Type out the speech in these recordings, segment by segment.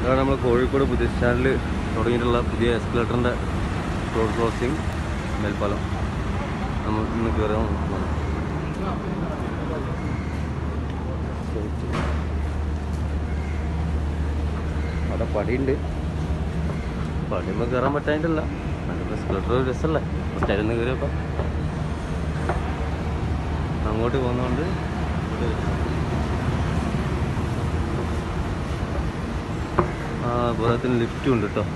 ഇതാണ് നമ്മൾ കോഴിക്കോട് പുതിയ സ്റ്റാൻഡിൽ തുടങ്ങിയിട്ടുള്ള പുതിയ എസ്കലേറ്ററിൻ്റെ റോഡ് ക്രോസിങ് മേൽപ്പാലം നമ്മൾ ഇന്ന് കയറാൻ പോകുന്നു അവിടെ പടിയുണ്ട് പടിയുമ്പോൾ കയറാൻ പറ്റായിട്ടല്ല അതിപ്പോൾ എസ്കലേറ്റർ ഒരു രസമല്ലേ സ്റ്റൈലിൽ നിന്ന് കയറിയപ്പോൾ അങ്ങോട്ട് പോകുന്നതുകൊണ്ട് ഇങ്ങോട്ട് വരുന്നു. ആ പോരാത്തിന് ലിഫ്റ്റും ഉണ്ട് കേട്ടോ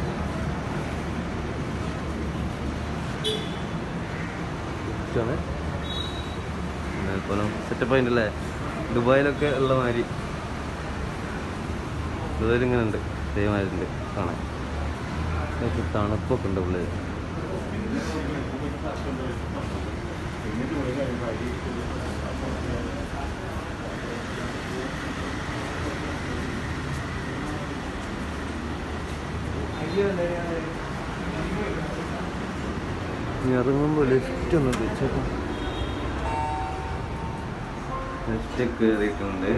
ലിഫ്റ്റാണ് മേൽപ്പാലം സെറ്റപ്പ് ആയിട്ടല്ലേ ദുബായിലൊക്കെ ഉള്ള മാതിരി ദുബായിൽ ഇങ്ങനെ ഉണ്ട് ഇതേമാതിരി ഉണ്ട് കാണാൻ കുറച്ച് തണുപ്പൊക്കെ ഉണ്ട് ഉള്ളിൽ ഇനി ഇറങ്ങുമ്പോൾ ലിഫ്റ്റ് ഒന്ന് തിരിച്ചേക്കാം ലിഫ്റ്റ് കയറിയിട്ടുണ്ട്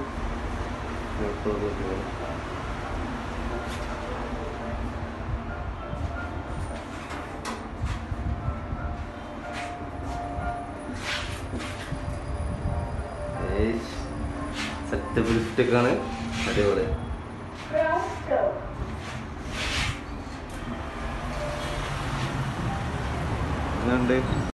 സെറ്റപ്പ് ലിഫ്റ്റൊക്കെയാണ് അതേപോലെ എങ്ങനെയുണ്ട്